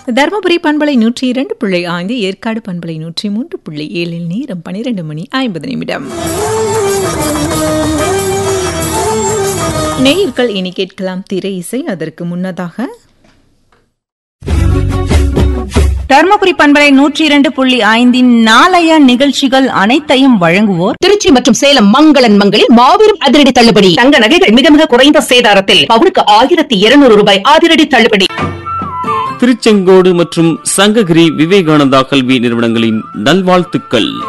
தருமபுரி பண்பலை நூற்றி இரண்டு புள்ளி ஐந்து ஏற்காடு பண்பலை நூற்றி மூன்று புள்ளி ஏழில் நேரம் பனிரெண்டு மணி ஐம்பது நிமிடம் நேயர்கள் இனி கேட்கலாம் திரை இசை அதற்கு முன்னதாக தர்மபுரி பண்பலை நூற்றி இரண்டு புள்ளி ஐந்தின் நாளைய நிகழ்ச்சிகள் அனைத்தையும் வழங்குவோர் திருச்சி மற்றும் சேலம் மங்களன் மங்களில் மாபெரும் அதிரடி தள்ளுபடி தங்க நகைகள் மிக மிக குறைந்த சேதாரத்தில் பவுனுக்கு ஆயிரத்தி இருநூறு ரூபாய் அதிரடி தள்ளுபடி திருச்செங்கோடு மற்றும் சங்ககிரி விவேகானந்தா கல்வி நிறுவனங்களின் நல்வாழ்த்துக்கள்